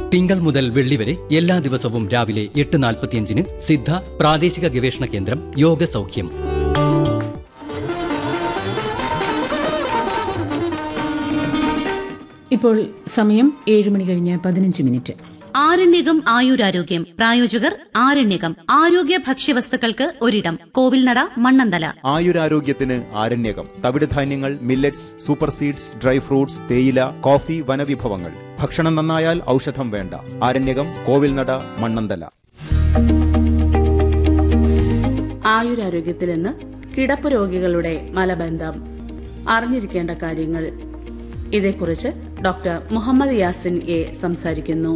തിങ്കൾ മുതൽ വെള്ളി വരെ എല്ലാ ദിവസവും രാവിലെ എട്ട് നാൽപ്പത്തിയഞ്ചിന് സിദ്ധ പ്രാദേശിക ഗവേഷണ കേന്ദ്രം യോഗ സൗഖ്യം ഇപ്പോൾ സമയം ഏഴ് മണി കഴിഞ്ഞ് പതിനഞ്ച് മിനിറ്റ് ആരണ്യകം ആയുരാരോഗ്യം പ്രായോജകർ ആരണ്യകം ആരോഗ്യ ഭക്ഷ്യവസ്തുക്കൾക്ക് ഒരിടം കോവിൽനട മണ്ണന്തല ആയുരാരോഗ്യത്തിന് ആരണ്യകം തവിടുധാന്യങ്ങൾ millets super seeds dry fruits തേയില കോഫി വനവിഭവങ്ങൾ ഭക്ഷണം നന്നായാൽ ഔഷധം വേണ്ട ആരണ്യകം കോവിൽനട മണ്ണന്തല ആയുരാരോഗ്യത്തിൽ നിന്ന് കിടപ്പ് രോഗികളുടെ മലബന്ധം അറിഞ്ഞിരിക്കേണ്ട കാര്യങ്ങൾ ഇതേക്കുറിച്ച് ഡോക്ടർ മുഹമ്മദ് യാസിൻ എ സംസാരിക്കുന്നു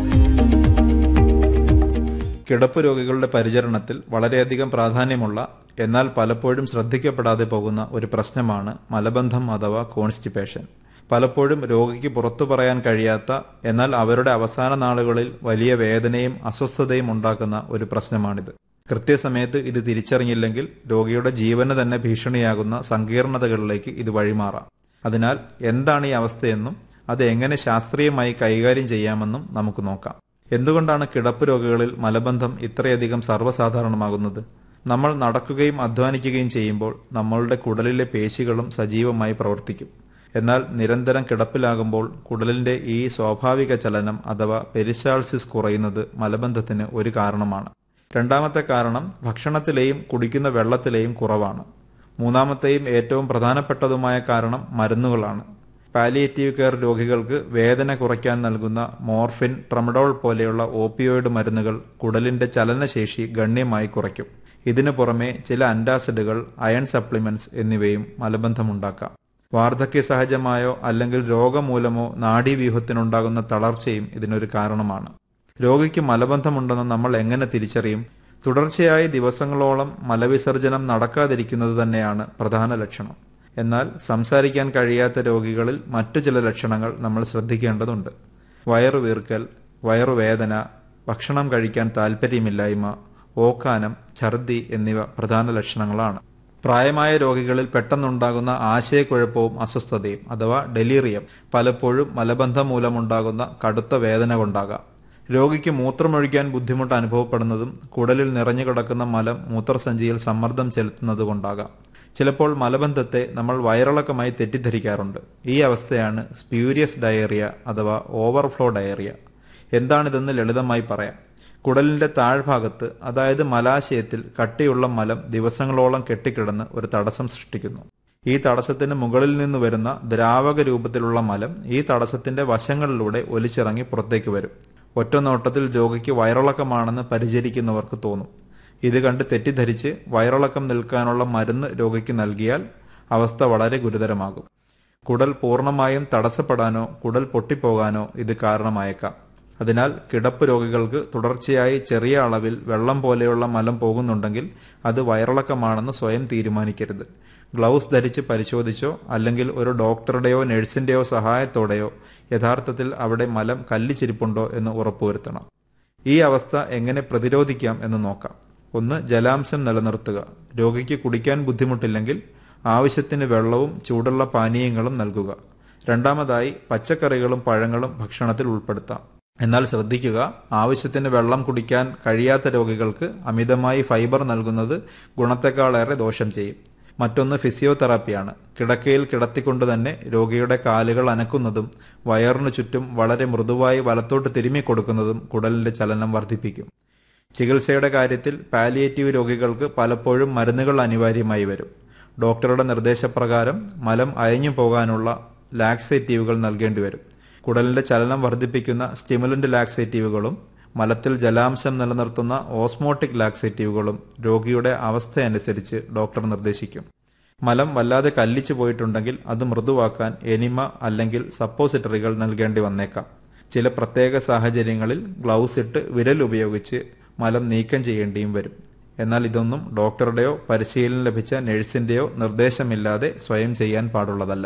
കിടപ്പ് രോഗികളുടെ പരിചരണത്തിൽ വളരെയധികം പ്രാധാന്യമുള്ള എന്നാൽ പലപ്പോഴും ശ്രദ്ധിക്കപ്പെടാതെ പോകുന്ന ഒരു പ്രശ്നമാണ് മലബന്ധം അഥവാ കോൺസ്റ്റിപ്പേഷൻ പലപ്പോഴും രോഗിക്ക് പുറത്തു പറയാൻ കഴിയാത്ത എന്നാൽ അവരുടെ അവസാന നാളുകളിൽ വലിയ വേദനയും അസ്വസ്ഥതയും ഉണ്ടാക്കുന്ന ഒരു പ്രശ്നമാണിത് കൃത്യസമയത്ത് ഇത് തിരിച്ചറിഞ്ഞില്ലെങ്കിൽ രോഗിയുടെ ജീവന് തന്നെ ഭീഷണിയാകുന്ന സങ്കീർണതകളിലേക്ക് ഇത് വഴിമാറാം അതിനാൽ എന്താണ് ഈ അവസ്ഥയെന്നും അത് എങ്ങനെ ശാസ്ത്രീയമായി കൈകാര്യം ചെയ്യാമെന്നും നമുക്ക് നോക്കാം എന്തുകൊണ്ടാണ് കിടപ്പ് രോഗികളിൽ മലബന്ധം ഇത്രയധികം സർവ്വസാധാരണമാകുന്നത് നമ്മൾ നടക്കുകയും അധ്വാനിക്കുകയും ചെയ്യുമ്പോൾ നമ്മളുടെ കുടലിലെ പേശികളും സജീവമായി പ്രവർത്തിക്കും എന്നാൽ നിരന്തരം കിടപ്പിലാകുമ്പോൾ കുടലിന്റെ ഈ സ്വാഭാവിക ചലനം അഥവാ പെരിസാൾസിസ് കുറയുന്നത് മലബന്ധത്തിന് ഒരു കാരണമാണ് രണ്ടാമത്തെ കാരണം ഭക്ഷണത്തിലെയും കുടിക്കുന്ന വെള്ളത്തിലെയും കുറവാണ് മൂന്നാമത്തെയും ഏറ്റവും പ്രധാനപ്പെട്ടതുമായ കാരണം മരുന്നുകളാണ് പാലിയേറ്റീവ് കെയർ രോഗികൾക്ക് വേദന കുറയ്ക്കാൻ നൽകുന്ന മോർഫിൻ ട്രമഡോൾ പോലെയുള്ള ഓപ്പിയോയിഡ് മരുന്നുകൾ കുടലിന്റെ ചലനശേഷി ഗണ്യമായി കുറയ്ക്കും ഇതിനു പുറമെ ചില അന്റാസിഡുകൾ അയൺ സപ്ലിമെന്റ്സ് എന്നിവയും മലബന്ധമുണ്ടാക്കാം വാർദ്ധക്യ സഹജമായോ അല്ലെങ്കിൽ രോഗമൂലമോ നാഡീവ്യൂഹത്തിനുണ്ടാകുന്ന തളർച്ചയും ഇതിനൊരു കാരണമാണ് രോഗിക്ക് മലബന്ധമുണ്ടെന്ന് നമ്മൾ എങ്ങനെ തിരിച്ചറിയും തുടർച്ചയായി ദിവസങ്ങളോളം മലവിസർജനം നടക്കാതിരിക്കുന്നത് തന്നെയാണ് പ്രധാന ലക്ഷണം എന്നാൽ സംസാരിക്കാൻ കഴിയാത്ത രോഗികളിൽ മറ്റു ചില ലക്ഷണങ്ങൾ നമ്മൾ ശ്രദ്ധിക്കേണ്ടതുണ്ട് വയറുവീർക്കൽ വയറുവേദന ഭക്ഷണം കഴിക്കാൻ താൽപ്പര്യമില്ലായ്മ ഓക്കാനം ഛർദി എന്നിവ പ്രധാന ലക്ഷണങ്ങളാണ് പ്രായമായ രോഗികളിൽ പെട്ടെന്നുണ്ടാകുന്ന ആശയക്കുഴപ്പവും അസ്വസ്ഥതയും അഥവാ ഡെലീറിയം പലപ്പോഴും മലബന്ധം മൂലമുണ്ടാകുന്ന കടുത്ത വേദന കൊണ്ടാകാം രോഗിക്ക് മൂത്രമൊഴിക്കാൻ ബുദ്ധിമുട്ട് അനുഭവപ്പെടുന്നതും കുടലിൽ നിറഞ്ഞു കിടക്കുന്ന മലം മൂത്രസഞ്ചിയിൽ സമ്മർദ്ദം ചെലുത്തുന്നത് കൊണ്ടാകാം ചിലപ്പോൾ മലബന്ധത്തെ നമ്മൾ വയറിളക്കമായി തെറ്റിദ്ധരിക്കാറുണ്ട് ഈ അവസ്ഥയാണ് സ്പ്യൂരിയസ് ഡയേറിയ അഥവാ ഓവർഫ്ലോ ഡയേറിയ എന്താണിതെന്ന് ലളിതമായി പറയാം കുടലിന്റെ താഴ്ഭാഗത്ത് അതായത് മലാശയത്തിൽ കട്ടിയുള്ള മലം ദിവസങ്ങളോളം കെട്ടിക്കിടന്ന് ഒരു തടസ്സം സൃഷ്ടിക്കുന്നു ഈ തടസ്സത്തിന് മുകളിൽ നിന്ന് വരുന്ന ദ്രാവക രൂപത്തിലുള്ള മലം ഈ തടസ്സത്തിന്റെ വശങ്ങളിലൂടെ ഒലിച്ചിറങ്ങി പുറത്തേക്ക് വരും ഒറ്റ നോട്ടത്തിൽ രോഗിക്ക് വയറിളക്കമാണെന്ന് പരിചരിക്കുന്നവർക്ക് തോന്നും ഇത് കണ്ട് തെറ്റിദ്ധരിച്ച് വയറിളക്കം നിൽക്കാനുള്ള മരുന്ന് രോഗിക്ക് നൽകിയാൽ അവസ്ഥ വളരെ ഗുരുതരമാകും കുടൽ പൂർണ്ണമായും തടസ്സപ്പെടാനോ കുടൽ പൊട്ടിപ്പോകാനോ ഇത് കാരണമായേക്കാം അതിനാൽ കിടപ്പ് രോഗികൾക്ക് തുടർച്ചയായി ചെറിയ അളവിൽ വെള്ളം പോലെയുള്ള മലം പോകുന്നുണ്ടെങ്കിൽ അത് വയറിളക്കമാണെന്ന് സ്വയം തീരുമാനിക്കരുത് ഗ്ലൗസ് ധരിച്ച് പരിശോധിച്ചോ അല്ലെങ്കിൽ ഒരു ഡോക്ടറുടെയോ നഴ്സിന്റെയോ സഹായത്തോടെയോ യഥാർത്ഥത്തിൽ അവിടെ മലം കല്ലിച്ചിരിപ്പുണ്ടോ എന്ന് ഉറപ്പുവരുത്തണം ഈ അവസ്ഥ എങ്ങനെ പ്രതിരോധിക്കാം എന്ന് നോക്കാം ഒന്ന് ജലാംശം നിലനിർത്തുക രോഗിക്ക് കുടിക്കാൻ ബുദ്ധിമുട്ടില്ലെങ്കിൽ ആവശ്യത്തിന് വെള്ളവും ചൂടുള്ള പാനീയങ്ങളും നൽകുക രണ്ടാമതായി പച്ചക്കറികളും പഴങ്ങളും ഭക്ഷണത്തിൽ ഉൾപ്പെടുത്താം എന്നാൽ ശ്രദ്ധിക്കുക ആവശ്യത്തിന് വെള്ളം കുടിക്കാൻ കഴിയാത്ത രോഗികൾക്ക് അമിതമായി ഫൈബർ നൽകുന്നത് ഗുണത്തെക്കാളേറെ ദോഷം ചെയ്യും മറ്റൊന്ന് ഫിസിയോതെറാപ്പിയാണ് കിടക്കയിൽ കിടത്തിക്കൊണ്ട് തന്നെ രോഗിയുടെ കാലുകൾ അനക്കുന്നതും വയറിനു ചുറ്റും വളരെ മൃദുവായി വലത്തോട്ട് തിരുമ്മി കൊടുക്കുന്നതും കുടലിന്റെ ചലനം വർദ്ധിപ്പിക്കും ചികിത്സയുടെ കാര്യത്തിൽ പാലിയേറ്റീവ് രോഗികൾക്ക് പലപ്പോഴും മരുന്നുകൾ അനിവാര്യമായി വരും ഡോക്ടറുടെ നിർദ്ദേശപ്രകാരം മലം അയഞ്ഞു പോകാനുള്ള ലാക്സേറ്റീവുകൾ നൽകേണ്ടി വരും കുടലിന്റെ ചലനം വർദ്ധിപ്പിക്കുന്ന സ്റ്റിമുലന്റ് ലാക്സേറ്റീവുകളും മലത്തിൽ ജലാംശം നിലനിർത്തുന്ന ഓസ്മോട്ടിക് ലാക്സേറ്റീവുകളും രോഗിയുടെ അവസ്ഥയനുസരിച്ച് ഡോക്ടർ നിർദ്ദേശിക്കും മലം വല്ലാതെ കല്ലിച്ചു പോയിട്ടുണ്ടെങ്കിൽ അത് മൃദുവാക്കാൻ എനിമ അല്ലെങ്കിൽ സപ്പോസിറ്ററികൾ നൽകേണ്ടി വന്നേക്കാം ചില പ്രത്യേക സാഹചര്യങ്ങളിൽ ഗ്ലൗസ് ഇട്ട് വിരൽ ഉപയോഗിച്ച് മലം നീക്കം ചെയ്യേണ്ടിയും വരും എന്നാൽ ഇതൊന്നും ഡോക്ടറുടെയോ പരിശീലനം ലഭിച്ച നഴ്സിന്റെയോ നിർദ്ദേശമില്ലാതെ സ്വയം ചെയ്യാൻ പാടുള്ളതല്ല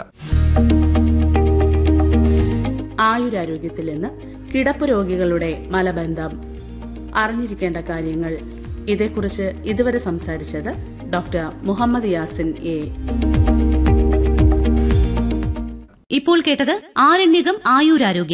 ആയുരാരോഗ്യത്തിൽ നിന്ന് കിടപ്പ് രോഗികളുടെ മലബന്ധം അറിഞ്ഞിരിക്കേണ്ട കാര്യങ്ങൾ ഇതേക്കുറിച്ച് ഇതുവരെ സംസാരിച്ചത് ഡോക്ടർ മുഹമ്മദ് യാസിൻ എ ഇപ്പോൾ കേട്ടത് ആരണ്യകം ആയുരാരോഗ്യം